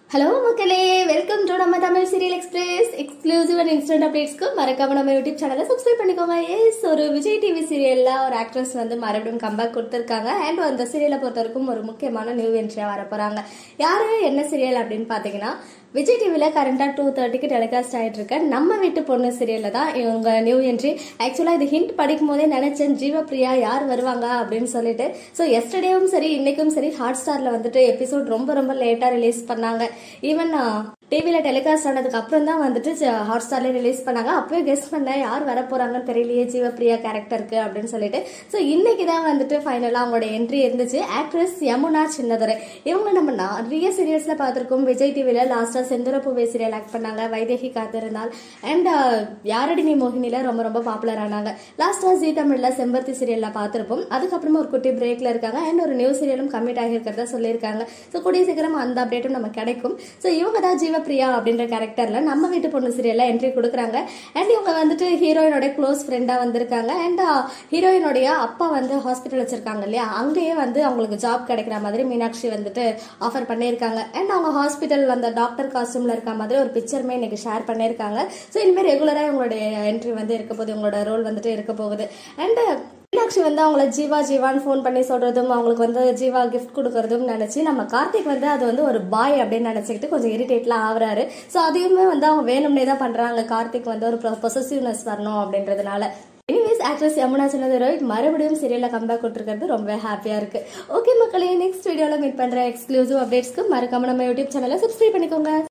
hello மக்களே welcome to நம்ம Tamil serial express exclusive and instant அப்டேட்ஸ்க்கு மறக்காம நம்ம யூடியூப் சேனலை சப்ஸ்கிரைப் பண்ணிக்கோங்க எஸ் ஒரு விஜய் டிவி சீரியல்ல ஒரு ஆக்ட்ரஸ் வந்து மறுபடியும் கம்பேக் கொடுத்துருக்காங்க அண்ட் அந்த சீரியலை பொறுத்த வரைக்கும் ஒரு முக்கியமான நியூ என்ட்ரியா வர போறாங்க யாரு என்ன சீரியல் அப்படின்னு பாத்தீங்கன்னா விஜய் டிவியில் கரண்டாக டூ தேர்ட்டிக்கு டெலிகாஸ்ட் ஆகிட்டு இருக்க நம்ம வீட்டு பொண்ணு சீரியலில் தான் இவங்க நியூ என்ட்ரி ஆக்சுவலாக இது ஹிண்ட் படிக்கும் போதே நினைச்சேன் ஜீவப்ரியா யார் வருவாங்க அப்படின்னு சொல்லிட்டு ஸோ எஸ்டர்டேவும் சரி இன்னைக்கும் சரி ஹாட் ஸ்டாரில் வந்துட்டு எபிசோட் ரொம்ப ரொம்ப லேட்டாக ரிலீஸ் பண்ணாங்க ஈவன் டிவியில் டெலிகாஸ்ட் ஆனதுக்கு அப்புறம் தான் வந்துட்டு ஹாட் ஸ்டார்லேயே ரிலீஸ் பண்ணாங்க அப்பவே கெஸ் பண்ணேன் யார் வர போறாங்கன்னு தெரியலையே ஜீவப்ரியா கேரக்டருக்கு அப்படின்னு சொல்லிட்டு ஸோ இன்னைக்கு தான் வந்துட்டு ஃபைனலாக அவங்களோட என்ட்ரி இருந்துச்சு ஆக்ட்ரஸ் யமுனா சின்னதுரை இவங்க நம்ம நிறைய சீரியல்ஸில் பார்த்துருக்கோம் விஜய் டிவியில் லாஸ்ட்டாக செந்தூரப்பூவே சீரியல் ஆக்ட் பண்ணாங்க வைதேகி காத்திருந்தால் அண்ட் யாரடி நீ மோகினியில் ரொம்ப ரொம்ப பாப்புலர் ஆனாங்க லாஸ்ட்டாக ஜி தமிழில் செம்பருத்தி சீரியலில் பார்த்துருப்போம் அதுக்கப்புறமா ஒரு குட்டி பிரேக்கில் இருக்காங்க அண்ட் ஒரு நியூ சீரியலும் கம்மிட் ஆகியிருக்கிறதா சொல்லியிருக்காங்க ஸோ கூடிய சீக்கிரம் அந்த அப்டேட்டும் நம்ம கிடைக்கும் ஸோ இவங்க தான் ஜீவப்ரியா அப்படின்ற கேரக்டரில் நம்ம வீட்டு பொண்ணு சீரியலில் என்ட்ரி கொடுக்குறாங்க அண்ட் இவங்க வந்துட்டு ஹீரோயினோட க்ளோஸ் ஃப்ரெண்டாக வந்திருக்காங்க அண்ட் ஹீரோயினுடைய அப்பா வந்து ஹாஸ்பிட்டல் வச்சிருக்காங்க இல்லையா அங்கேயே வந்து அவங்களுக்கு ஜாப் கிடைக்கிற மாதிரி மீனாட்சி வந்துட்டு ஆஃபர் பண்ணியிருக்காங்க அண்ட் அவங்க ஹாஸ்பிட்டல் அந்த டாக்டர் காஸ்டியூமில் இருக்க மாதிரி ஒரு பிக்சருமே இன்னைக்கு ஷேர் பண்ணியிருக்காங்க ஸோ இனிமேல் ரெகுலராக இவங்களுடைய என்ட்ரி வந்து இருக்க போகுது இவங்களோட ரோல் வந்துட்டு இருக்க போகுது அண்ட் மீனாட்சி வந்து அவங்கள ஜீவா ஜீவான்னு ஃபோன் பண்ணி சொல்றதும் அவங்களுக்கு வந்து ஜீவா கிஃப்ட் கொடுக்கறதும் நினைச்சு நம்ம கார்த்திக் வந்து அது வந்து ஒரு பாய் அப்படின்னு நினைச்சுக்கிட்டு கொஞ்சம் இரிட்டேட்லாம் ஆகுறாரு ஸோ அதையுமே வந்து அவங்க வேணும்னே தான் பண்றாங்க கார்த்திக் வந்து ஒரு பொசசிவ்னஸ் வரணும் அப்படின்றதுனால எனிவேஸ் ஆக்ட்ரஸ் யமுனா சின்னதுரை மறுபடியும் சீரியலில் கம்பேக் கொடுத்துருக்கிறது ரொம்ப ஹாப்பியாக இருக்கு ஓகே மக்களே நெக்ஸ்ட் வீடியோவில் மீட் பண்ணுற எக்ஸ்க்ளூசிவ் அப்டேட்ஸ்க்கு மறக்காம நம்ம யூடியூப் சேனலை சப்ஸ்கிரைப் பண்ணிக்கோங்க